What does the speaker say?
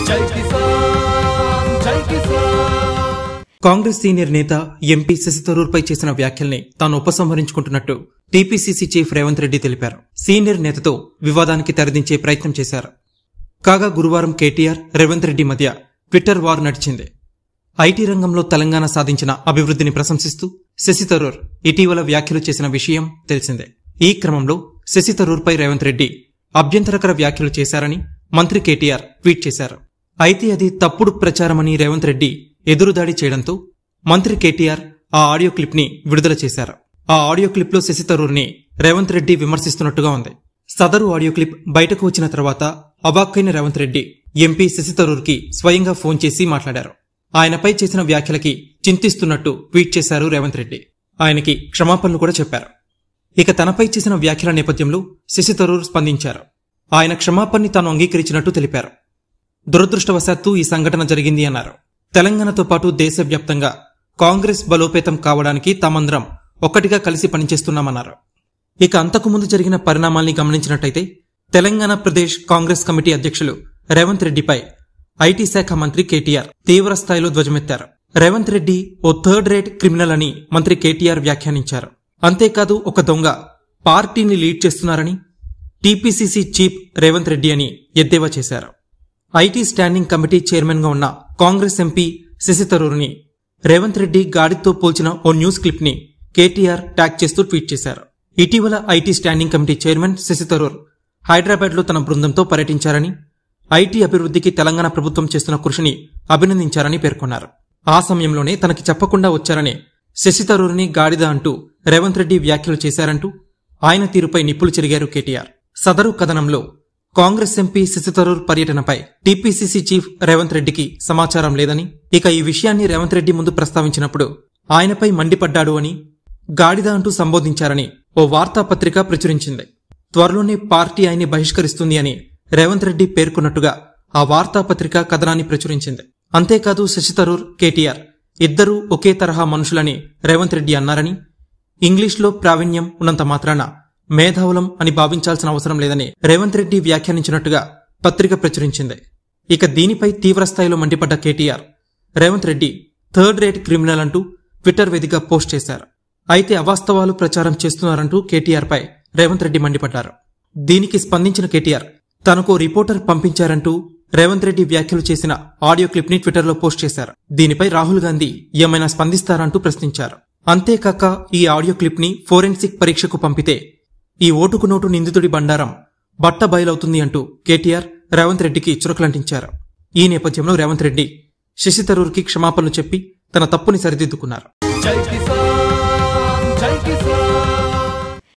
జై కిసాన్ జై కిసాన్ కాంగ్రెస్ సీనియర్ నేత ఎంపీ శశి తరూర్పై చేసిన వ్యాఖ్యల్ని తాను ఉపసంహరించుకుంటున్నట్టు టీపీసీసీ చీఫ్ రేవంత్ రెడ్డి తెలిపారు సీనియర్ నేతతో వివాదానికి తెరదించే ప్రయత్నం చేశారు కాగా గురువారం కేటీఆర్ రేవంత్ రెడ్డి మధ్య ట్విట్టర్ వార్ నడిచింది ఐటీ రంగంలో తెలంగాణ సాధించిన అభివృద్ధిని ప్రశంసిస్తూ శశి తరూర్ ఇటీవల వ్యాఖ్యలు చేసిన విషయం తెలిసిందే ఈ క్రమంలో శశి తరూర్పై రేవంత్ రెడ్డి అభ్యంతరకర వ్యాఖ్యలు చేశారని మంత్రి కేటీఆర్ ట్వీట్ చేశారు అయితే అది తప్పుడు ప్రచారమని రేవంత్ రెడ్డి ఎదురుదాడి చేయడంతో మంత్రి కేటీఆర్ ఆ ఆడియో క్లిప్ ని విడుదల చేశారు ఆ ఆడియో క్లిప్ లో శశి తరూర్ని రేవంత్ రెడ్డి విమర్శిస్తున్నట్టుగా ఉంది సదరు ఆడియో క్లిప్ బయటకు వచ్చిన తర్వాత అవాక్కైన రేవంత్ రెడ్డి ఎంపీ శశి తరూర్కి స్వయంగా ఫోన్ చేసి మాట్లాడారు ఆయనపై చేసిన వ్యాఖ్యలకి చింతిస్తున్నట్టు ట్వీట్ చేశారు రేవంత్ రెడ్డి ఆయనకి క్షమాపణలు కూడా చెప్పారు ఇక తనపై చేసిన వ్యాఖ్యల నేపథ్యంలో శశి తరూర్ స్పందించారు ఆయన క్షమాపణని తాను అంగీకరించినట్టు తెలిపారు దురదృష్టవశాత్తు ఈ సంఘటన జరిగింది అన్నారు తెలంగాణతో పాటు దేశవ్యాప్తంగా కాంగ్రెస్ బలోపేతం కావడానికి తామందరం ఒక్కటిగా కలిసి పనిచేస్తున్నామన్నారు ఇక అంతకుముందు జరిగిన పరిణామాల్ని గమనించినట్టయితే తెలంగాణ ప్రదేశ్ కాంగ్రెస్ కమిటీ అధ్యక్షులు రేవంత్ రెడ్డిపై ఐటీ శాఖ మంత్రి కేటీఆర్ తీవ్ర స్థాయిలో ధ్వజమెత్తారు రేవంత్ రెడ్డి ఓ థర్డ్ రేట్ క్రిమినల్ అని మంత్రి కేటీఆర్ వ్యాఖ్యానించారు అంతేకాదు ఒక దొంగ పార్టీని లీడ్ చేస్తున్నారని టీపీసీసీ చీఫ్ రేవంత్ రెడ్డి అని ఎద్దేవా చేశారు ఐటీ స్టాండింగ్ కమిటీ చైర్మన్ గా ఉన్న కాంగ్రెస్ ఎంపీ శశి తరూర్ని రేవంత్ రెడ్డి గాడితో పోల్చిన ఓ న్యూస్ క్లిప్ ని కేటీఆర్ ట్యాగ్ చేస్తూ ట్వీట్ చేశారు ఇటీవల IT standing committee chairman Shashi Tharoor Hyderabad లో తన బృందంతో పర్యటించారని ఐటీ అభివృద్ధికి తెలంగాణ ప్రభుత్వం చేస్తున్న కృషిని అభినందించారని పేర్కొన్నారు ఆ సమయంలోనే తనకి చెప్పకుండా వచ్చారని శశి తరూర్ని గాడిద అంటూ రేవంత్ రెడ్డి వ్యాఖ్యలు చేశారంటూ ఆయన తీరుపై నిప్పులు చెరిగారు కేటీఆర్ సదరు కథనంలో కాంగ్రెస్ ఎంపీ శశి తరూర్ పర్యటనపై టీపీసీసీ చీఫ్ రేవంత్ రెడ్డికి సమాచారం లేదని ఇక ఈ విషయాన్ని రేవంత్ రెడ్డి ముందు ప్రస్తావించినప్పుడు ఆయనపై మండిపడ్డాడు అని గాడిద అంటూ సంబోధించారని ఓ వార్తాపత్రిక ప్రచురించింది త్వరలోనే పార్టీ ఆయన్ని బహిష్కరిస్తుంది అని రేవంత్ రెడ్డి పేర్కొన్నట్టుగా ఆ వార్తాపత్రిక కథనాన్ని ప్రచురించింది అంతేకాదు శశి తరూర్ కేటీఆర్ ఇద్దరూ ఒకే తరహా మనుషులని రేవంత్ రెడ్డి అన్నారని ఇంగ్లీష్లో ప్రావీణ్యం ఉన్నంత మాత్రాన మేధావులం అని భావించాల్సిన అవసరం లేదని రేవంత్ రెడ్డి వ్యాఖ్యానించినట్టుగా పత్రిక ప్రచురించింది ఇక దీనిపై తీవ్రస్థాయిలో మండిపడ్డ KTR Revanth Reddy third rate criminal అంటూ ట్విట్టర్ వేదికగా పోస్ట్ చేశారు అయితే అవాస్తవాలు ప్రచారం చేస్తున్నారంటూ కేటీఆర్పై రేవంత్ రెడ్డి మండిపడ్డారు దీనికి స్పందించిన కేటీఆర్ తనకు రిపోర్టర్ పంపించారంటూ రేవంత్ రెడ్డి వ్యాఖ్యలు చేసిన ఆడియో క్లిప్ ని ట్విట్టర్లో పోస్ట్ చేశారు దీనిపై రాహుల్ గాంధీ ఏమైనా స్పందిస్తారంటూ ప్రశ్నించారు అంతేకాక ఈ ఆడియో క్లిప్ ని ఫోరెన్సిక్ పరీక్షకు పంపితే ఈ ఓటుకు నోటు నిందితుడి బండారం బట్ట బయలవుతుంది అంటూ కేటీఆర్ రేవంత్ రెడ్డికి చురకలంటించారు ఈ నేపథ్యంలో రేవంత్ రెడ్డి శశి తరూర్కి క్షమాపణలు చెప్పి తన తప్పుని సరిదిద్దుకున్నారు జై కిసాన్